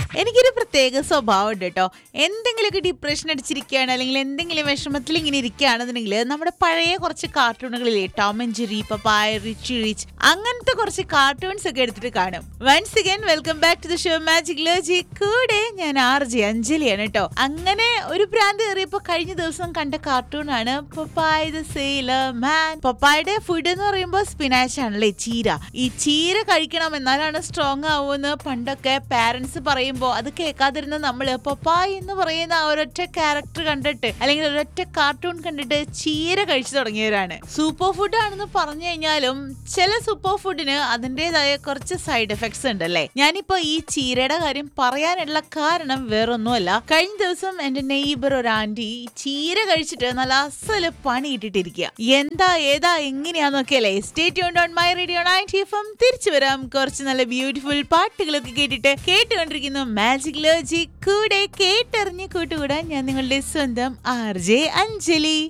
എനിക്കൊരു പ്രത്യേക സ്വഭാവം ഉണ്ട് കേട്ടോ എന്തെങ്കിലുമൊക്കെ ഡിപ്രഷൻ അടിച്ചിരിക്കുകയാണ് അല്ലെങ്കിൽ എന്തെങ്കിലും വിഷമത്തിൽ ഇങ്ങനെ ഇരിക്കുകയാണെന്നുണ്ടെങ്കിൽ നമ്മുടെ പഴയ കുറച്ച് കാർട്ടൂണുകളിലെ Tom and Jerry Popeye Richie Rich അങ്ങനത്തെ കുറച്ച് കാർട്ടൂൺസ് ഒക്കെ എടുത്തിട്ട് കാണും once again welcome back to the show magic ലോജി കൂടെ ഞാൻ ആർ ജെ അഞ്ജലിയാണ് കേട്ടോ അങ്ങനെ ഒരു ഭ്രാന്ത് കയറിയപ്പോ കഴിഞ്ഞ ദിവസം കണ്ട കാർട്ടൂൺ ആണ് പപ്പായ ദ സെയിലർ മാൻ പപ്പായുടെ ഫുഡ് എന്ന് പറയുമ്പോൾ സ്പിനാച്ച് ആണല്ലേ ചീര ഈ ചീര കഴിക്കണം എന്നാലാണ് സ്ട്രോങ് ആവുമെന്ന് പണ്ടൊക്കെ പാരന്റ്സ് പറയുമ്പോൾ അത് കേൾക്കാതിരുന്ന നമ്മള് പപ്പായ എന്ന് പറയുന്ന ആ ഒരൊറ്റ ക്യാരക്ടർ കണ്ടിട്ട് അല്ലെങ്കിൽ ഒരൊറ്റ കാർട്ടൂൺ കണ്ടിട്ട് ചീര കഴിച്ചു തുടങ്ങിയവരാണ് സൂപ്പർ ഫുഡ് ആണെന്ന് പറഞ്ഞു കഴിഞ്ഞാലും ചില സൂപ്പർ ഫുഡിന് അതിൻ്റെതായ കുറച്ച് സൈഡ് എഫക്ട്സ് ഉണ്ടല്ലേ ഞാനിപ്പോ ഈ ചീരയുടെ കാര്യം പറയാനുള്ള കാരണം വേറൊന്നുമല്ല കഴിഞ്ഞ ദിവസം എന്റെ നെയ്ബർ ഒരു ആന്റി ചീര കഴിച്ചിട്ട് നല്ല അസല് പണി ഇട്ടിട്ടിരിക്കുക എന്താ ഏതാ എങ്ങനെയാന്നൊക്കെ അല്ലേ stay on my radio ninety F M തിരിച്ചു വരാം കുറച്ച് നല്ല ബ്യൂട്ടിഫുൾ പാട്ടുകളൊക്കെ കേട്ടിട്ട് കേട്ടുകൊണ്ടിരിക്കുന്നു മാജിക് ലോജി കൂടെ കേട്ടറിഞ്ഞ് കൂട്ടുകൂടാൻ ഞാൻ നിങ്ങളുടെ സ്വന്തം ആർ ജെ അഞ്ജലി